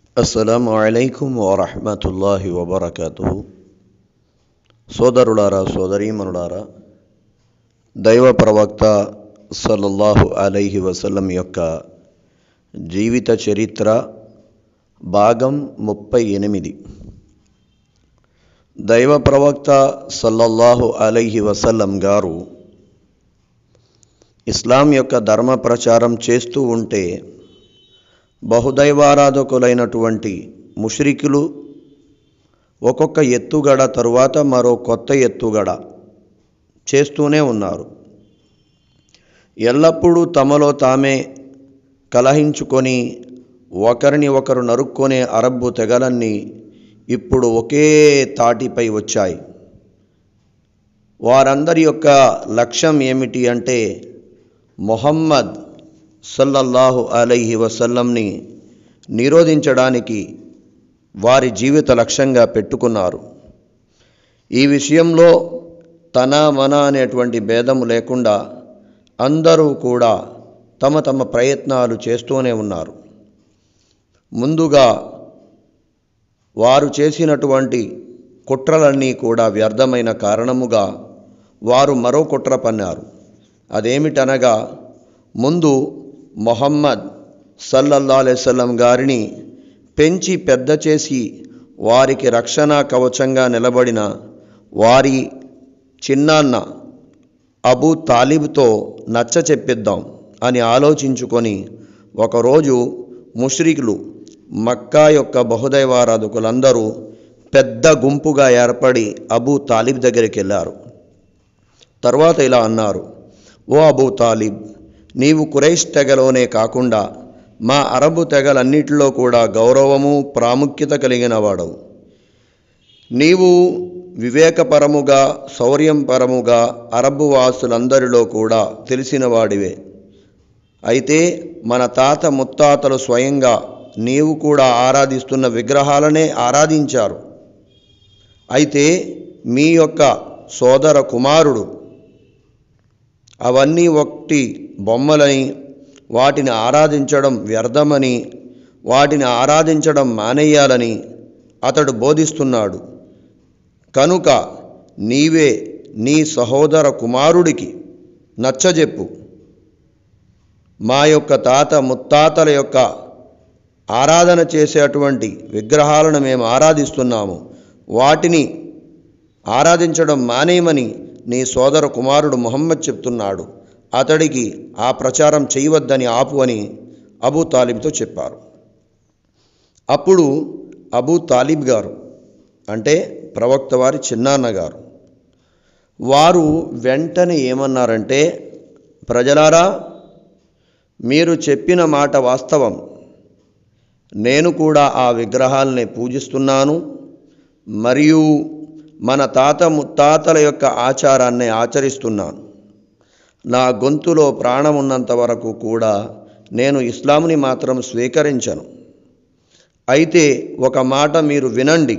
అస్సలాము అలైకుం వరహమతుల్లాహి వబర్కతు సోదరులారా సోదరీమనులారా దైవ ప్రవక్త సల్లల్లాహు అలైహి వసల్లం యొక్క జీవిత చరిత్ర భాగం ముప్పై ఎనిమిది దైవ ప్రవక్త సల్లల్లాహు అలైహి వసల్లం గారు ఇస్లాం యొక్క ధర్మ ప్రచారం చేస్తూ ఉంటే బహుదైవారాధకులైనటువంటి ముష్రికులు ఒక్కొక్క ఎత్తుగడ తరువాత మరో కొత్త ఎత్తుగడ చేస్తూనే ఉన్నారు ఎల్లప్పుడూ తమలో తామే కలహించుకొని ఒకరిని ఒకరు నరుక్కునే అరబ్బు తెగలన్నీ ఇప్పుడు ఒకే తాటిపై వచ్చాయి వారందరి యొక్క లక్ష్యం ఏమిటి అంటే మొహమ్మద్ సల్లల్లాహు అలైహి వసల్లంని నిరోధించడానికి వారి జీవిత లక్ష్యంగా పెట్టుకున్నారు ఈ విషయంలో తన మన అనేటువంటి భేదము లేకుండా అందరూ కూడా తమ తమ ప్రయత్నాలు చేస్తూనే ఉన్నారు ముందుగా వారు చేసినటువంటి కుట్రలన్నీ కూడా వ్యర్థమైన కారణముగా వారు మరో కుట్ర పన్నారు అదేమిటనగా ముందు మొహమ్మద్ సల్లల్లా అలైవల్లం గారిని పెంచి పెద్ద చేసి వారికి రక్షణ కవచంగా నిలబడిన వారి చిన్నాన్న అబూ తాలిబ్తో నచ్చ చెప్పిద్దాం అని ఆలోచించుకొని ఒకరోజు ముష్రికులు మక్కా యొక్క బహుదైవారాధకులందరూ పెద్ద గుంపుగా ఏర్పడి అబూ తాలిబ్ దగ్గరికి వెళ్ళారు తర్వాత ఇలా అన్నారు ఓ అబూ తాలిబ్ నీవు కురైష్ తెగలోనే కాకుండా మా అరబు తెగలన్నిటిలో కూడా గౌరవము ప్రాముఖ్యత కలిగిన వాడవు నీవు వివేకపరముగా శౌర్యంపరముగా అరబు వాసులందరిలో కూడా తెలిసిన వాడివే అయితే మన తాత ముత్తాతలు స్వయంగా నీవు కూడా ఆరాధిస్తున్న విగ్రహాలనే ఆరాధించారు అయితే మీ యొక్క సోదర కుమారుడు అవన్నీ ఒకటి బొమ్మలని వాటిని ఆరాధించడం వ్యర్థమని వాటిని ఆరాధించడం మానేయాలని అతడు బోధిస్తున్నాడు కనుక నీవే నీ సహోదర కుమారుడికి నచ్చజెప్పు మా యొక్క తాత ముత్తాతల యొక్క ఆరాధన చేసేటువంటి విగ్రహాలను మేము ఆరాధిస్తున్నాము వాటిని ఆరాధించడం మానేయమని నీ సోదర కుమారుడు మొహమ్మద్ చెప్తున్నాడు అతడికి ఆ ప్రచారం చేయవద్దని ఆపు అని అబూ తాలిబ్తో చెప్పారు అప్పుడు అబూ తాలిబ్ గారు అంటే ప్రవక్త వారి చిన్నాన్న గారు వారు వెంటనే ఏమన్నారంటే ప్రజలారా మీరు చెప్పిన మాట వాస్తవం నేను కూడా ఆ విగ్రహాలని పూజిస్తున్నాను మరియు మన తాత ముత్తాతల యొక్క ఆచారాన్ని ఆచరిస్తున్నాను నా గొంతులో ప్రాణం ఉన్నంత వరకు కూడా నేను ఇస్లాంని మాత్రం స్వీకరించను అయితే ఒక మాట మీరు వినండి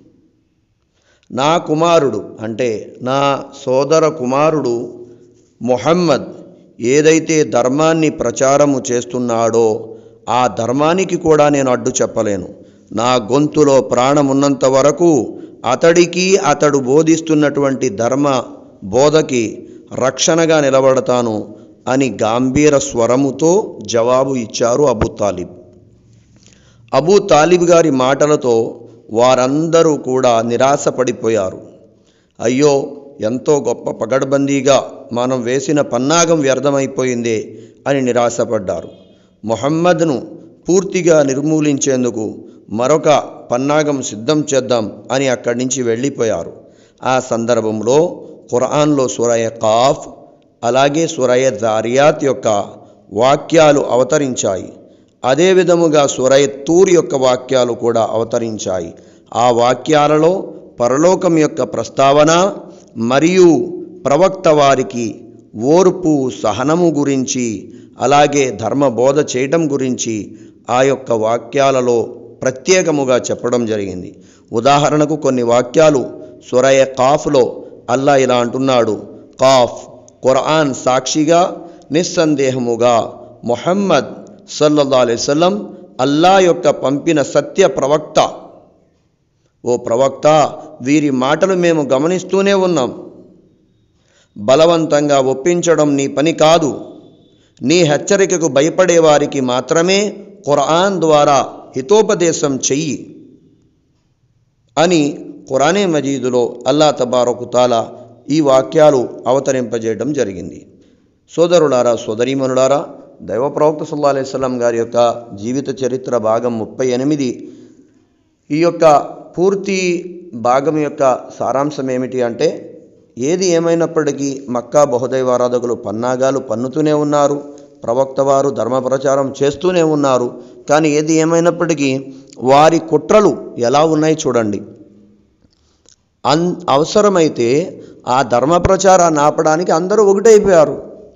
నా కుమారుడు అంటే నా సోదర కుమారుడు మొహమ్మద్ ఏదైతే ధర్మాన్ని ప్రచారము చేస్తున్నాడో ఆ ధర్మానికి కూడా నేను అడ్డు చెప్పలేను నా గొంతులో ప్రాణం ఉన్నంత వరకు అతడికి అతడు బోధిస్తున్నటువంటి ధర్మ బోధకి రక్షణగా నిలబడతాను అని గాంభీర స్వరముతో జవాబు ఇచ్చారు అబూ తాలిబ్ అబూ తాలిబ్ గారి మాటలతో వారందరూ కూడా నిరాశపడిపోయారు అయ్యో ఎంతో గొప్ప పగడ్బందీగా మనం వేసిన పన్నాగం వ్యర్థమైపోయిందే అని నిరాశపడ్డారు మొహమ్మద్ను పూర్తిగా నిర్మూలించేందుకు మరొక పన్నాగం సిద్ధం చేద్దాం అని అక్కడి నుంచి వెళ్ళిపోయారు ఆ సందర్భంలో ఖురాన్లో సురయ కాఫ్ అలాగే సురయ జారియాత్ యొక్క వాక్యాలు అవతరించాయి అదే విధముగా సురయ తూర్ యొక్క వాక్యాలు కూడా అవతరించాయి ఆ వాక్యాలలో పరలోకం యొక్క ప్రస్తావన మరియు ప్రవక్త వారికి ఓర్పు సహనము గురించి అలాగే ధర్మబోధ చేయటం గురించి ఆ యొక్క వాక్యాలలో ప్రత్యేకముగా చెప్పడం జరిగింది ఉదాహరణకు కొన్ని వాక్యాలు సురయ కాఫ్లో అల్లా ఇలా అంటున్నాడు కాఫ్ ఖురాన్ సాక్షిగా నిస్సందేహముగా మొహమ్మద్ సల్లల్లా అలైవల్లం అల్లా యొక్క పంపిన సత్య ప్రవక్త ఓ ప్రవక్త వీరి మాటలు మేము గమనిస్తూనే ఉన్నాం బలవంతంగా ఒప్పించడం నీ పని కాదు నీ హెచ్చరికకు భయపడే వారికి మాత్రమే ఖురాన్ ద్వారా హితోపదేశం చెయ్యి అని ఖురానే మజీదులో అల్లా తబారకు తాలా ఈ వాక్యాలు అవతరింపజేయడం జరిగింది సోదరులారా సోదరీమనులారా దైవ ప్రవక్త సల్లా అలైస్లం గారి యొక్క జీవిత చరిత్ర భాగం ముప్పై ఎనిమిది ఈ యొక్క పూర్తి భాగం యొక్క సారాంశం ఏమిటి అంటే ఏది ఏమైనప్పటికీ మక్కా బహుదైవారాధకులు పన్నాగాలు పన్నుతూనే ఉన్నారు ప్రవక్త వారు ధర్మ ప్రచారం చేస్తూనే ఉన్నారు కానీ ఏది ఏమైనప్పటికీ వారి కుట్రలు ఎలా ఉన్నాయి చూడండి అన్ అవసరమైతే ఆ ధర్మ ప్రచారాన్ని ఆపడానికి అందరూ ఒకటైపోయారు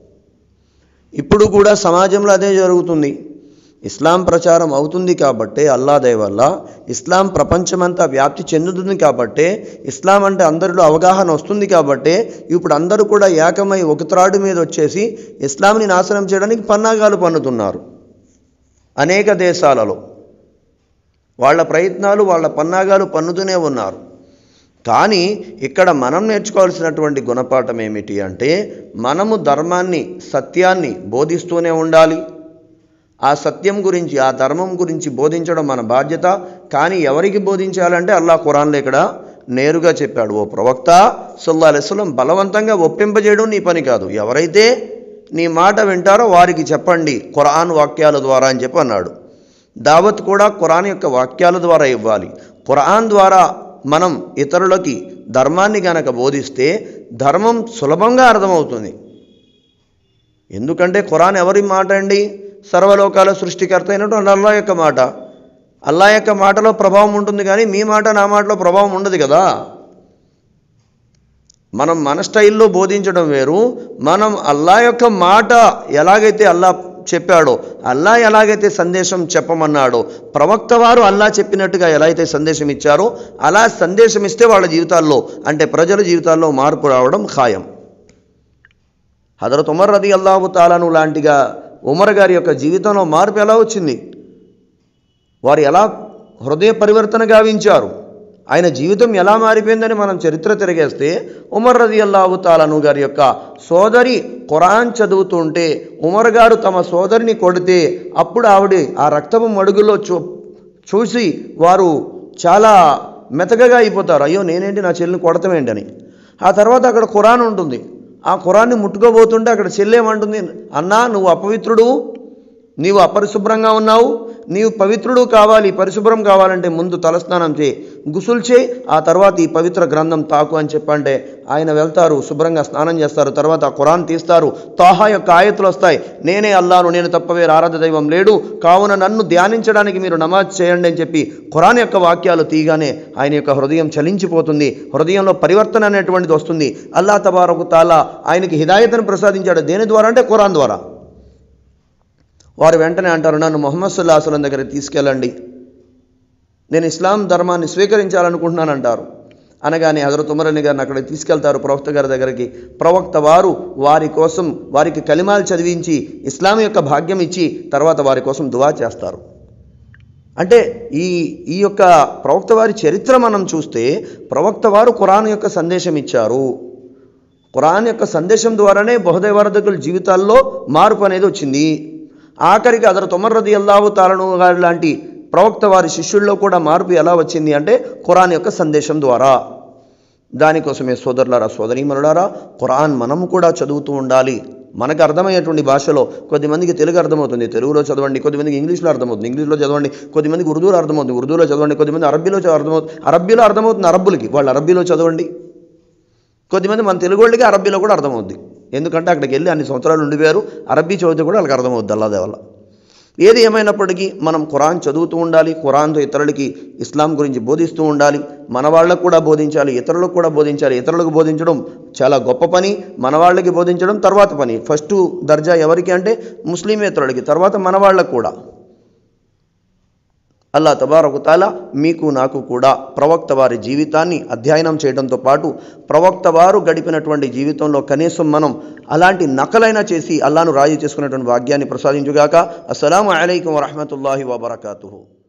ఇప్పుడు కూడా సమాజంలో అదే జరుగుతుంది ఇస్లాం ప్రచారం అవుతుంది కాబట్టే అల్లా దయ వల్ల ఇస్లాం ప్రపంచమంతా వ్యాప్తి చెందుతుంది కాబట్టే ఇస్లాం అంటే అందరిలో అవగాహన వస్తుంది కాబట్టే ఇప్పుడు అందరూ కూడా ఏకమై ఒక త్రాడు మీద వచ్చేసి ఇస్లాంని నాశనం చేయడానికి పన్నాగాలు పన్నుతున్నారు అనేక దేశాలలో వాళ్ళ ప్రయత్నాలు వాళ్ళ పన్నాగాలు పన్నుతూనే ఉన్నారు కానీ ఇక్కడ మనం నేర్చుకోవాల్సినటువంటి గుణపాఠం ఏమిటి అంటే మనము ధర్మాన్ని సత్యాన్ని బోధిస్తూనే ఉండాలి ఆ సత్యం గురించి ఆ ధర్మం గురించి బోధించడం మన బాధ్యత కానీ ఎవరికి బోధించాలంటే అల్లా ఖురాన్లో ఇక్కడ నేరుగా చెప్పాడు ఓ ప్రవక్త సల్లా అలెస్లం బలవంతంగా ఒప్పింపజేయడం నీ పని కాదు ఎవరైతే నీ మాట వింటారో వారికి చెప్పండి ఖురాన్ వాక్యాల ద్వారా అని చెప్పి అన్నాడు దావత్ కూడా ఖురాన్ యొక్క వాక్యాల ద్వారా ఇవ్వాలి ఖురాన్ ద్వారా మనం ఇతరులకి ధర్మాన్ని గనక బోధిస్తే ధర్మం సులభంగా అర్థమవుతుంది ఎందుకంటే ఖురాన్ ఎవరి మాట అండి సర్వలోకాల సృష్టికర్త అయినటువంటి అల్లా యొక్క మాట అల్లా యొక్క మాటలో ప్రభావం ఉంటుంది కానీ మీ మాట నా మాటలో ప్రభావం ఉండదు కదా మనం మన స్టైల్లో బోధించడం వేరు మనం అల్లా యొక్క మాట ఎలాగైతే అల్లా చెప్పాడో అల్లా ఎలాగైతే సందేశం చెప్పమన్నాడో ప్రవక్త వారు అల్లా చెప్పినట్టుగా ఎలా అయితే సందేశం ఇచ్చారో అలా సందేశం ఇస్తే వాళ్ళ జీవితాల్లో అంటే ప్రజల జీవితాల్లో మార్పు రావడం ఖాయం హజరత్ ఉమర్ రది అల్లాహు తాలాను లాంటిగా ఉమర్ గారి యొక్క జీవితంలో మార్పు ఎలా వచ్చింది వారు ఎలా హృదయ పరివర్తన గావించారు ఆయన జీవితం ఎలా మారిపోయిందని మనం చరిత్ర తిరిగేస్తే ఉమర్ రది అల్లాహు తాలాను గారి యొక్క సోదరి ఖురాన్ చదువుతుంటే ఉమర్ గారు తమ సోదరిని కొడితే అప్పుడు ఆవిడ ఆ రక్తపు మడుగులో చూ చూసి వారు చాలా మెతకగా అయిపోతారు అయ్యో నేనేంటి నా చెల్లిని కొడతామేంటని ఆ తర్వాత అక్కడ ఖురాన్ ఉంటుంది ఆ ఖురాన్ని ముట్టుకోబోతుంటే అక్కడ చెల్లేమంటుంది అన్నా నువ్వు అపవిత్రుడు నీవు అపరిశుభ్రంగా ఉన్నావు నీవు పవిత్రుడు కావాలి పరిశుభ్రం కావాలంటే ముందు తలస్నానం చేయి గుసులు చేయి ఆ తర్వాత ఈ పవిత్ర గ్రంథం తాకు అని చెప్పంటే ఆయన వెళ్తారు శుభ్రంగా స్నానం చేస్తారు తర్వాత ఆ ఖురాన్ తీస్తారు తాహా యొక్క ఆయతులు వస్తాయి నేనే అల్లాను నేను తప్ప వేరే ఆరాధ దైవం లేడు కావున నన్ను ధ్యానించడానికి మీరు నమాజ్ చేయండి అని చెప్పి ఖురాన్ యొక్క వాక్యాలు తీయగానే ఆయన యొక్క హృదయం చలించిపోతుంది హృదయంలో పరివర్తన అనేటువంటిది వస్తుంది అల్లా తబారకు తాలా ఆయనకి హిదాయతను ప్రసాదించాడు దేని ద్వారా అంటే ఖురాన్ ద్వారా వారు వెంటనే అంటారు నన్ను మొహమ్మద్ సుల్లాహసలం దగ్గరికి తీసుకెళ్ళండి నేను ఇస్లాం ధర్మాన్ని స్వీకరించాలనుకుంటున్నాను అంటారు అనగానే హజరత్ ఉమర్ అలీ గారిని అక్కడికి తీసుకెళ్తారు ప్రవక్త గారి దగ్గరికి ప్రవక్త వారు వారి కోసం వారికి కలిమాలు చదివించి ఇస్లాం యొక్క భాగ్యం ఇచ్చి తర్వాత వారి కోసం దువా చేస్తారు అంటే ఈ ఈ యొక్క ప్రవక్త వారి చరిత్ర మనం చూస్తే ప్రవక్త వారు ఖురాన్ యొక్క సందేశం ఇచ్చారు ఖురాన్ యొక్క సందేశం ద్వారానే బహుదైవారధకుల జీవితాల్లో మార్పు అనేది వచ్చింది ఆఖరికి అదర్ తొమర్ రది అల్లాహు తాలను గారి లాంటి ప్రవక్త వారి శిష్యుల్లో కూడా మార్పు ఎలా వచ్చింది అంటే ఖురాన్ యొక్క సందేశం ద్వారా దానికోసమే సోదరులారా సోదరీమనులారా ఖురాన్ మనము కూడా చదువుతూ ఉండాలి మనకు అర్థమయ్యేటువంటి భాషలో కొద్దిమందికి తెలుగు అర్థమవుతుంది తెలుగులో చదవండి కొద్దిమందికి ఇంగ్లీష్లో అర్థమవుతుంది ఇంగ్లీష్లో చదవండి కొద్దిమందికి ఉర్దూలో అర్థమవుతుంది ఉర్దూలో చదవండి కొద్దిమంది అరబ్బీలో చ- అర్థమవుతుంది అరబ్బీలో అర్థమవుతుంది అరబ్బులకి వాళ్ళు అరబ్బీలో చదవండి కొద్దిమంది మన తెలుగు వాళ్ళకి అరబ్బీలో కూడా అర్థమవుద్ది ఎందుకంటే అక్కడికి వెళ్ళి అన్ని సంవత్సరాలు ఉండిపోయారు అరబ్బీ చదివితే కూడా వాళ్ళకి అర్థమవుద్ది అల్లాదే వల్ల ఏది ఏమైనప్పటికీ మనం ఖురాన్ చదువుతూ ఉండాలి ఖురాన్తో ఇతరులకి ఇస్లాం గురించి బోధిస్తూ ఉండాలి మన వాళ్ళకు కూడా బోధించాలి ఇతరులకు కూడా బోధించాలి ఇతరులకు బోధించడం చాలా గొప్ప పని మన వాళ్ళకి బోధించడం తర్వాత పని ఫస్ట్ దర్జా ఎవరికి అంటే ముస్లిమేతరులకి తర్వాత మన వాళ్ళకు కూడా అల్లా తబారకుతాల మీకు నాకు కూడా ప్రవక్త వారి జీవితాన్ని అధ్యయనం చేయడంతో పాటు ప్రవక్త వారు గడిపినటువంటి జీవితంలో కనీసం మనం అలాంటి నకలైనా చేసి అల్లాను రాజీ చేసుకున్నటువంటి భాగ్యాన్ని ప్రసాదించుగాక అస్సలం అయికం వరహమతుల్లాహి వబర్కాతు